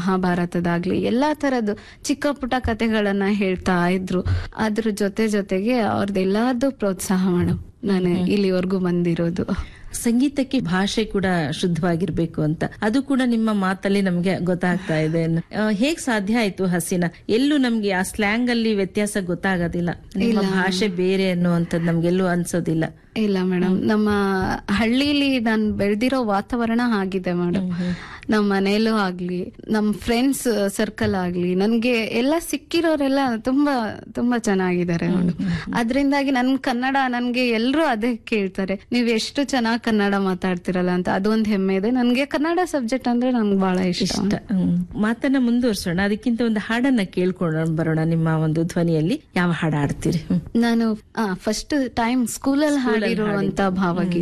ಮಹಾಭಾರತದಾಗ್ಲಿ ಎಲ್ಲಾ ತರದ್ದು ಚಿಕ್ಕ ಪುಟ್ಟ ಕತೆಗಳನ್ನ ಹೇಳ್ತಾ ಇದ್ರು ಅದ್ರ ಜೊತೆ ಜೊತೆಗೆ ಅವ್ರದ್ದೆಲ್ಲಾರ್ದು ಪ್ರೋತ್ಸಾಹ ಮೇಡಮ್ ನಾನು ಇಲ್ಲಿವರೆಗೂ ಬಂದಿರೋದು ಸಂಗೀತಕ್ಕೆ ಭಾಷೆ ಕೂಡ ಶುದ್ಧವಾಗಿರ್ಬೇಕು ಅಂತ ಅದು ಕೂಡ ನಿಮ್ಮ ಮಾತಲ್ಲಿ ನಮ್ಗೆ ಗೊತ್ತಾಗ್ತಾ ಇದೆ ಆ, ಹೇಗ್ ಸಾಧ್ಯ ಆಯ್ತು ಹಸಿನ ಎಲ್ಲೂ ನಮ್ಗೆ ಆ ಸ್ಲ್ಯಾಂಗ್ ಅಲ್ಲಿ ವ್ಯತ್ಯಾಸ ಗೊತ್ತಾಗೋದಿಲ್ಲ ನಿಮ್ಮ ಭಾಷೆ ಬೇರೆ ಅನ್ನುವಂಥದ್ದು ನಮ್ಗೆಲ್ಲೂ ಅನ್ಸೋದಿಲ್ಲ ಇಲ್ಲ ಮೇಡಮ್ ನಮ್ಮ ಹಳ್ಳಿಲಿ ನಾನು ಬೆಳೆದಿರೋ ವಾತಾವರಣ ಆಗಿದೆ ಮೇಡಮ್ ನಮ್ಮ ಮನೇಲೂ ಆಗ್ಲಿ ನಮ್ಮ ಫ್ರೆಂಡ್ಸ್ ಸರ್ಕಲ್ ಆಗ್ಲಿ ನನ್ಗೆ ಎಲ್ಲ ಸಿಕ್ಕಿರೋರೆಲ್ಲ ತುಂಬಾ ತುಂಬಾ ಚೆನ್ನಾಗಿದ್ದಾರೆ ಮೇಡಮ್ ಅದರಿಂದಾಗಿ ನನ್ ಕನ್ನಡ ನನ್ಗೆ ಎಲ್ರು ಅದೇ ಕೇಳ್ತಾರೆ ನೀವ್ ಎಷ್ಟು ಚೆನ್ನಾಗಿ ಕನ್ನಡ ಮಾತಾಡ್ತಿರಲ್ಲ ಅಂತ ಅದೊಂದ್ ಹೆಮ್ಮೆ ಇದೆ ನನ್ಗೆ ಕನ್ನಡ ಸಬ್ಜೆಕ್ಟ್ ಅಂದ್ರೆ ನನ್ಗೆ ಬಹಳ ಇಷ್ಟ ಇಷ್ಟ ಹ್ಮ್. ಮಾತನ್ನ ಮುಂದುವರ್ಸೋಣ ಅದಕ್ಕಿಂತ ಒಂದು ಹಾಡನ್ನ ಕೇಳ್ಕೊಂಡು ಬರೋಣ ನಿಮ್ಮ ಒಂದು ಧ್ವನಿಯಲ್ಲಿ ಯಾವ ಹಾಡು ಹಾಡ್ತೀರಿ ಹ್ಮ್. ನಾನು ಫಸ್ಟ್ ಟೈಮ್ ಸ್ಕೂಲಲ್ಲಿ ಹಾಡಿರುವಂತ ಭಾವಗೀತೆ